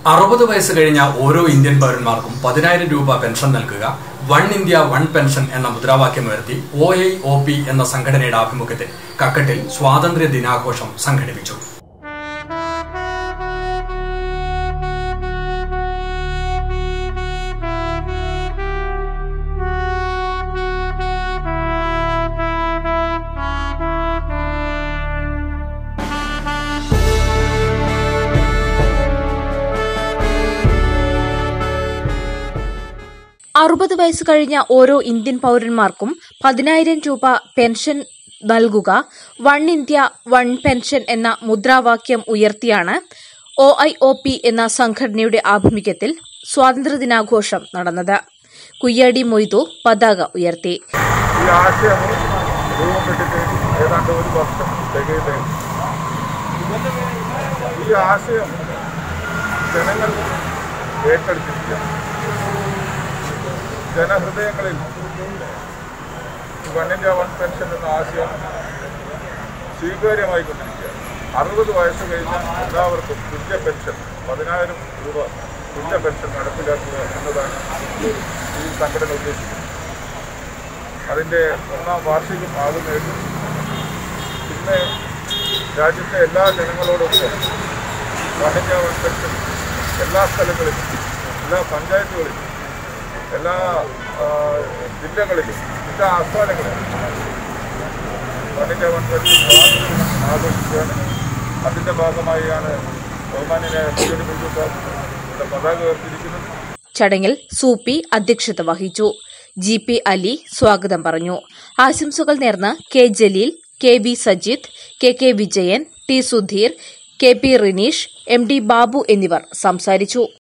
അറുപത് വയസ്സ് കഴിഞ്ഞ ഓരോ ഇന്ത്യൻ പൗരന്മാർക്കും പതിനായിരം രൂപ പെൻഷൻ നൽകുക വൺ ഇന്ത്യ വൺ പെൻഷൻ എന്ന മുദ്രാവാക്യമുയർത്തി ഒ ഐ ഒ പി എന്ന സംഘടനയുടെ ആഭിമുഖ്യത്തിൽ കക്കട്ടിൽ സ്വാതന്ത്ര്യ ദിനാഘോഷം സംഘടിപ്പിച്ചു അറുപത് വയസ്സ് കഴിഞ്ഞ ഓരോ ഇന്ത്യൻ പൌരന്മാർക്കും പതിനായിരം രൂപ പെൻഷൻ നൽകുക വൺ ഇന്ത്യ വൺ പെൻഷൻ എന്ന മുദ്രാവാക്യം ഉയർത്തിയാണ് ഒ ഐ ഒ പി എന്ന സംഘടനയുടെ ആഭിമുഖ്യത്തിൽ സ്വാതന്ത്ര്യദിനാഘോഷം നടന്നത് കുയ്യാടി മൊയ്തു പതാക ഉയർത്തി ഈ ആശയം രൂപപ്പെട്ടിട്ട് ഏതാണ്ട് ഒരു വർഷം തികയുകയും ഈ ആശയം ജനങ്ങൾ ഏറ്റെടുത്തിരിക്കുകയാണ് ജനഹൃദയങ്ങളിൽ വൺ ഇന്ത്യ വൺ പെൻഷൻ എന്ന ആശയം സ്വീകാര്യമായിക്കൊണ്ടിരിക്കുകയാണ് അറുപത് വയസ്സ് കഴിഞ്ഞ എല്ലാവർക്കും തുല്യ പെൻഷൻ പതിനായിരം രൂപ തുല്യ പെൻഷൻ നടപ്പിലാക്കുക എന്നതാണ് ഈ സംഘടന ഉദ്ദേശിക്കുന്നത് അതിൻ്റെ ഒന്നാം വാർഷികം ആകുന്നതിന് ഇന്ന് രാജ്യത്തെ എല്ലാ ജനങ്ങളോടൊപ്പം വണിജ്യ പെൻഷൻ എല്ലാ സ്ഥലങ്ങളിലും എല്ലാ പഞ്ചായത്തുകളിലും എല്ലാ ആ, ജില്ലകളിലും എല്ലാ ആസ്ഥാനങ്ങളിലും വണിജ്യ പെൻഷൻ സ്വാതന്ത്ര്യം ആഘോഷിക്കുകയാണ് അതിൻ്റെ ഭാഗമായാണ് ബഹുമാന്യനായ മുഖ്യമന്ത്രി ബിജു സാർ ഇവിടെ പതാക ഉയർത്തിയിരിക്കുന്നത് ചടങ്ങിൽ സൂപ്പി അധ്യക്ഷത വഹിച്ചു ജി പി അലി സ്വാഗതം പറഞ്ഞു ആശംസകൾ നേർന്ന് K Jaleel K V Sajith K K Vijayan T Sudheer K P Rineesh M D Babu എന്നിവർ സംസാരിച്ചു